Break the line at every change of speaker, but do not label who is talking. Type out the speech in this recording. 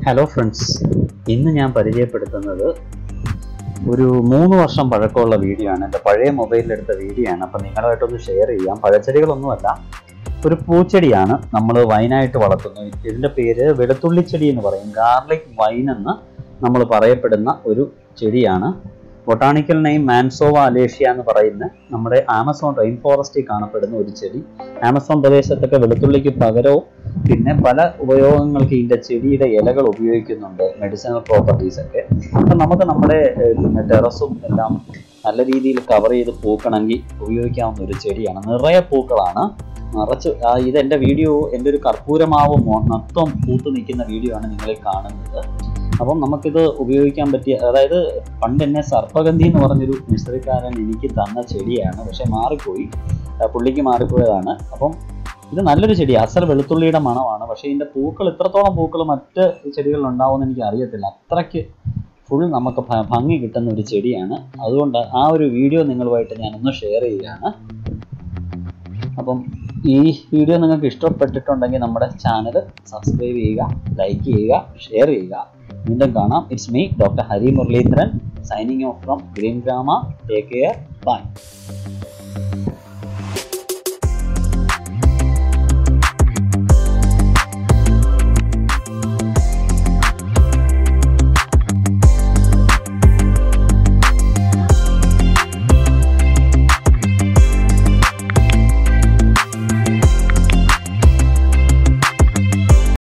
hello friends ഇന്ന് ഞാൻ പരിചയപ്പെടുത്തുന്നത് ഒരു മൂന്ന് വർഷം പഴക്കമുള്ള വീഡിയോ ആണ് എൻ്റെ പഴയ മൊബൈലിലെടുത്ത വീഡിയോ ആണ് അപ്പം നിങ്ങളുമായിട്ടൊന്ന് ഷെയർ ചെയ്യാം പഴച്ചെടികളൊന്നുമല്ല ഒരു പൂച്ചെടിയാണ് നമ്മൾ വൈനായിട്ട് വളർത്തുന്നത് ഇതിൻ്റെ പേര് വെളുത്തുള്ളിച്ചെടി എന്ന് പറയും ഗാർലിക് വൈൻ എന്ന് നമ്മൾ പറയപ്പെടുന്ന ഒരു ചെടിയാണ് ബൊട്ടാണിക്കൽ നെയിം മാൻസോവ അലേഷ്യ എന്ന് പറയുന്ന നമ്മുടെ ആമസോൺ റെയിൻ ഫോറസ്റ്റിൽ കാണപ്പെടുന്ന ഒരു ചെടി ആമസോൺ പ്രദേശത്തൊക്കെ വെളുത്തുള്ളിക്ക് പകരവും പിന്നെ പല ഉപയോഗങ്ങൾക്ക് ഇതിൻ്റെ ചെടിയുടെ ഇലകൾ ഉപയോഗിക്കുന്നുണ്ട് മെഡിസിനൽ പ്രോപ്പർട്ടീസ് ഒക്കെ അപ്പം നമുക്ക് നമ്മുടെ ഏഹ്, പിന്നെ ടെറസും എല്ലാം നല്ല രീതിയിൽ കവർ ചെയ്ത് പൂക്കണമെങ്കിൽ ഉപയോഗിക്കാവുന്ന ഒരു ചെടിയാണ് നിറയെ പൂക്കളാണ് നിറച്ച് ആ, ഇത് എൻ്റെ വീഡിയോ എൻ്റെ ഒരു കർപ്പൂരമാവ് മൊ- മൊത്തം പൂത്ത് നിൽക്കുന്ന വീഡിയോ ആണ് നിങ്ങൾ ഈ കാണുന്നത് അപ്പം നമുക്കിത് ഉപയോഗിക്കാൻ പറ്റിയ അതായത് പണ്ട് എന്നെ സർപ്പഗന്ധി എന്ന് പറഞ്ഞൊരു നഴ്സറിക്കാരൻ എനിക്ക് തന്ന ചെടിയാണ് പക്ഷെ മാറിപ്പോയി ആ, പുള്ളിക്ക് മാറിപ്പോയതാണ് അപ്പം ഇത് നല്ലൊരു ചെടി അസൽ വെളുത്തുള്ളിയുടെ മണമാണ് പക്ഷേ ഇതിൻ്റെ പൂക്കൾ ഇത്രത്തോളം പൂക്കൾ മറ്റ് ചെടികളിൽ ഉണ്ടാവുമെന്ന് എനിക്ക് അറിയത്തില്ല അത്രയ്ക്ക് ഫുൾ നമുക്ക് ഭ- ഭംഗി കിട്ടുന്ന ഒരു ചെടിയാണ് അതുകൊണ്ട് ആ ഒരു വീഡിയോ നിങ്ങളുമായിട്ട് ഞാനൊന്ന് ഷെയർ ചെയ്യുകയാണ് അപ്പം ഈ വീഡിയോ നിങ്ങൾക്ക് ഇഷ്ടപ്പെട്ടിട്ടുണ്ടെങ്കിൽ നമ്മുടെ ചാനൽ സബ്സ്ക്രൈബ് ചെയ്യുക ലൈക്ക് ചെയ്യുക ഷെയർ ചെയ്യുക വീണ്ടും കാണാം it's me doctor Hari Muraleedharan signing off from Green Grama take care by